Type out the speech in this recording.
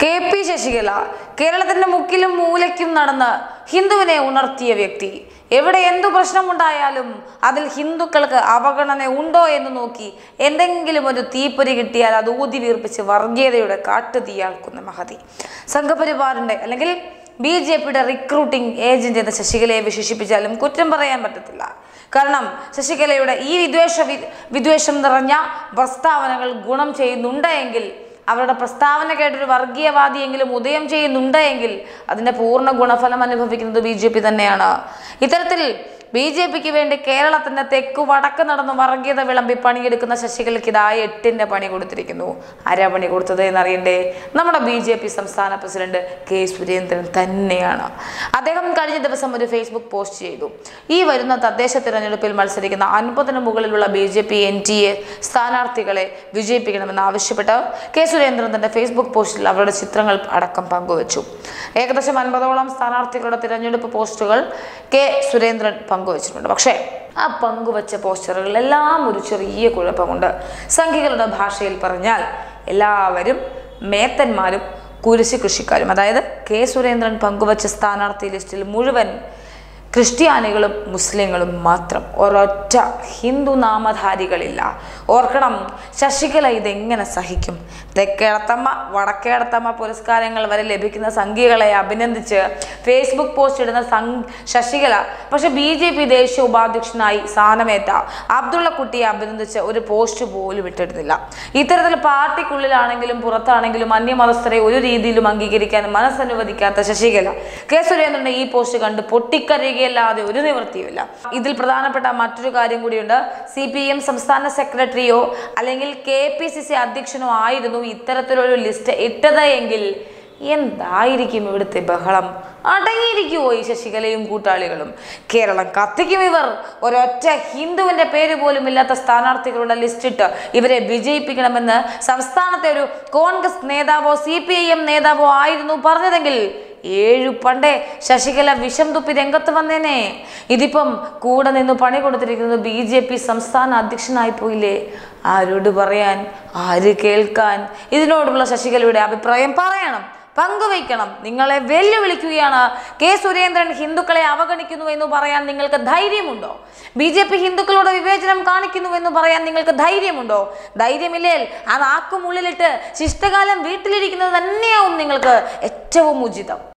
K P Sasikala കേരളത്തിന്റെ മുക്കിലും മൂലയ്ക്കും നടന്ന് ഹിന്ദുവിനെ ഉണർത്തിയ വ്യക്തി എവിടെ എന്തു പ്രശ്നമുണ്ടായാലും അതിൽ ഹിന്ദുക്കൾക്ക് അവഗണന ഉണ്ടോ എന്ന് നോക്കി എന്തെങ്കിലും ഒരു തീപ്പൊരി കിട്ടിയാൽ അത് ഊതി വീർപ്പിച്ച് വർഗീയതയുടെ കാട്ടുതീയാൾക്കുന്ന മഹതി സംഘപരിവാറിന്റെ അല്ലെങ്കിൽ ബി ജെ പിയുടെ റിക്രൂട്ടിംഗ് ഏജന്റ് എന്ന ശശികലയെ വിശേഷിപ്പിച്ചാലും കുറ്റം പറയാൻ പറ്റത്തില്ല കാരണം ശശികലയുടെ ഈ വിദ്വേഷ വി- വിദ്വേഷം നിറഞ്ഞ പ്രസ്താവനകൾ ഗുണം ചെയ്യുന്നുണ്ട് എങ്കിൽ അവരുടെ പ്രസ്താവന കേട്ടൊരു വർഗീയവാദിയെങ്കിലും ഉദയം ചെയ്യുന്നുണ്ട് എങ്കിൽ അതിന്റെ പൂർണ്ണ ഗുണഫലം അനുഭവിക്കുന്നത് ബി ജെ പി തന്നെയാണ് ഇത്തരത്തിൽ ബി ജെ പിക്ക് വേണ്ടി കേരളത്തിന്റെ തെക്കു വടക്ക് നടന്ന് വർഗീയത വിളമ്പി പണിയെടുക്കുന്ന ശശികലയ്ക്ക് ഇതായ എട്ടിന്റെ പണി കൊടുത്തിരിക്കുന്നു ആരാ പണി കൊടുത്തത് എന്നറിയണ്ടേ നമ്മുടെ ബി ജെ പി സംസ്ഥാന പ്രസിഡന്റ് കെ സുരേന്ദ്രൻ തന്നെയാണ് അദ്ദേഹം കഴിഞ്ഞ ദിവസം ഒരു ഫേസ്ബുക്ക് പോസ്റ്റ് ചെയ്തു ഈ വരുന്ന തദ്ദേശ തിരഞ്ഞെടുപ്പിൽ മത്സരിക്കുന്ന അൻപതിന് മുകളിലുള്ള B J P N D A സ്ഥാനാർത്ഥികളെ വിജയിപ്പിക്കണമെന്ന് ആവശ്യപ്പെട്ട് കെ സുരേന്ദ്രൻ തന്റെ ഫേസ്ബുക്ക് പോസ്റ്റിൽ അവരുടെ ചിത്രങ്ങൾ അടക്കം പങ്കുവച്ചു ഏകദേശം അൻപതോളം സ്ഥാനാർത്ഥികളുടെ തിരഞ്ഞെടുപ്പ് പോസ്റ്റുകൾ കെ സുരേന്ദ്രൻ പങ്കുവച്ചിട്ടുണ്ട് പക്ഷേ ആ പങ്കുവച്ച പോസ്റ്ററുകളിലെല്ലാം ഒരു ചെറിയ കുഴപ്പമുണ്ട് സംഖ്യകളുടെ ഭാഷയിൽ പറഞ്ഞാൽ എല്ലാവരും മേത്തന്മാരും കുരിശ് കൃഷിക്കാരും അതായത് കെ സുരേന്ദ്രൻ പങ്കുവച്ച സ്ഥാനാർത്ഥി ലിസ്റ്റിൽ മുഴുവൻ ക്രിസ്ത്യാനികളും മുസ്ലിങ്ങളും മാത്രം ഒരൊറ്റ ഹിന്ദു നാമധാരികളില്ല ഓർക്കണം ശശികല ഇതെങ്ങനെ സഹിക്കും തെക്കേടത്തമ്മ വടക്കേടത്തമ്മ പുരസ്കാരങ്ങൾ വരെ ലഭിക്കുന്ന സംഖ്യകളെ അഭിനന്ദിച്ച് ഫേസ്ബുക്ക് പോസ്റ്റ് ഇടുന്ന സം- ശശികല പക്ഷെ ബി ജെ പി ദേശീയ ഉപാധ്യക്ഷനായി സ്ഥാനമേറ്റ അബ്ദുള്ള കുട്ടിയെ അഭിനന്ദിച്ച് ഒരു പോസ്റ്റ് പോലും ഇട്ടിരുന്നില്ല ഇത്തരത്തിൽ പാർട്ടിക്കുള്ളിലാണെങ്കിലും പുറത്താണെങ്കിലും അന്യമതസ്ഥരെ ഒരു രീതിയിലും അംഗീകരിക്കാൻ മനസ്സനുവദിക്കാത്ത ശശികല കെ സുരേന്ദ്രന്റെ ഈ പോസ്റ്റ് കണ്ട് പൊട്ടിക്കരയുകയല്ലാതെ ഒരു നിവൃത്തിയുമില്ല ഇതിൽ പ്രധാനപ്പെട്ട മറ്റൊരു കാര്യം കൂടിയുണ്ട് സി പി എം സംസ്ഥാന സെക്രട്ടറിയോ അല്ലെങ്കിൽ കെ പി സി സി അധ്യക്ഷനോ ആയിരുന്നു ഇത്തരത്തിലൊരു ലിസ്റ്റ് ഇട്ടത് എങ്കിൽ എന്തായിരിക്കും ഇവിടുത്തെ ബഹളം അടങ്ങിയിരിക്കുമോ ഈ ശശികലയും കൂട്ടാളികളും കേരളം കത്തിക്കും ഇവർ ഒരൊറ്റ ഹിന്ദുവിന്റെ പേര് പോലും ഇല്ലാത്ത സ്ഥാനാർത്ഥികളുടെ ലിസ്റ്റ് ഇട്ട് ഇവരെ വിജയിപ്പിക്കണമെന്ന് സംസ്ഥാനത്തെ ഒരു കോൺഗ്രസ് നേതാവോ സി പി ഐ എം നേതാവോ ആയിരുന്നു പറഞ്ഞതെങ്കിൽ ഏഴു പണ്ടേ ശശികല വിഷം തുപ്പി രംഗത്ത് വന്നേനെ ഇതിപ്പം കൂടെ നിന്ന് പണി കൊടുത്തിരിക്കുന്നത് ബി ജെ പി സംസ്ഥാന അധ്യക്ഷനായി പോയില്ലേ ആരോട് പറയാൻ ആര് കേൾക്കാൻ ഇതിനോടുള്ള ശശികലയുടെ അഭിപ്രായം പറയണം പങ്കുവയ്ക്കണം നിങ്ങളെ വെല്ലുവിളിക്കുകയാണ് കെ സുരേന്ദ്രൻ ഹിന്ദുക്കളെ അവഗണിക്കുന്നു എന്ന് പറയാൻ നിങ്ങൾക്ക് ധൈര്യമുണ്ടോ ബി ജെ പി ഹിന്ദുക്കളോട് വിവേചനം കാണിക്കുന്നു എന്ന് പറയാൻ നിങ്ങൾക്ക് ധൈര്യമുണ്ടോ ധൈര്യമില്ലേ ആ നാക്കുമുള്ളിലിട്ട് ശിഷ്ടകാലം വീട്ടിലിരിക്കുന്നത് തന്നെയാവും നിങ്ങൾക്ക് ഏറ്റവും ഉചിതം